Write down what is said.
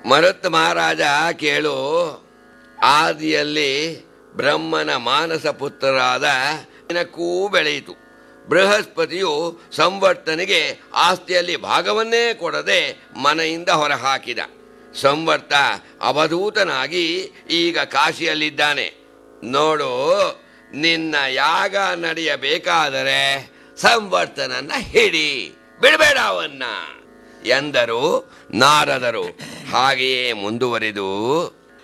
ಮರುತ್ ಮಹಾರಾಜ ಕೇಳು ಆದಿಯಲ್ಲಿ ಬ್ರಹ್ಮನ ಮಾನಸ ಪುತ್ರರಾದ ದಿನಕ್ಕೂ ಬೆಳೆಯಿತು ಬೃಹಸ್ಪತಿಯು ಸಂವರ್ತನಿಗೆ ಆಸ್ತಿಯಲ್ಲಿ ಭಾಗವನ್ನೇ ಕೊಡದೆ ಮನೆಯಿಂದ ಹೊರಹಾಕಿದ ಸಂವರ್ತ ಅವಧೂತನಾಗಿ ಈಗ ಕಾಶಿಯಲ್ಲಿದ್ದಾನೆ ನೋಡು ನಿನ್ನ ಯಾಗ ನಡೆಯಬೇಕಾದರೆ ಸಂವರ್ತನನ್ನ ಹಿಡಿ ಬಿಡಬೇಡ ಅವನ್ನ ಎಂದರು ನಾರದರು ಹಾಗೆಯೇ ಮುಂದುವರಿದು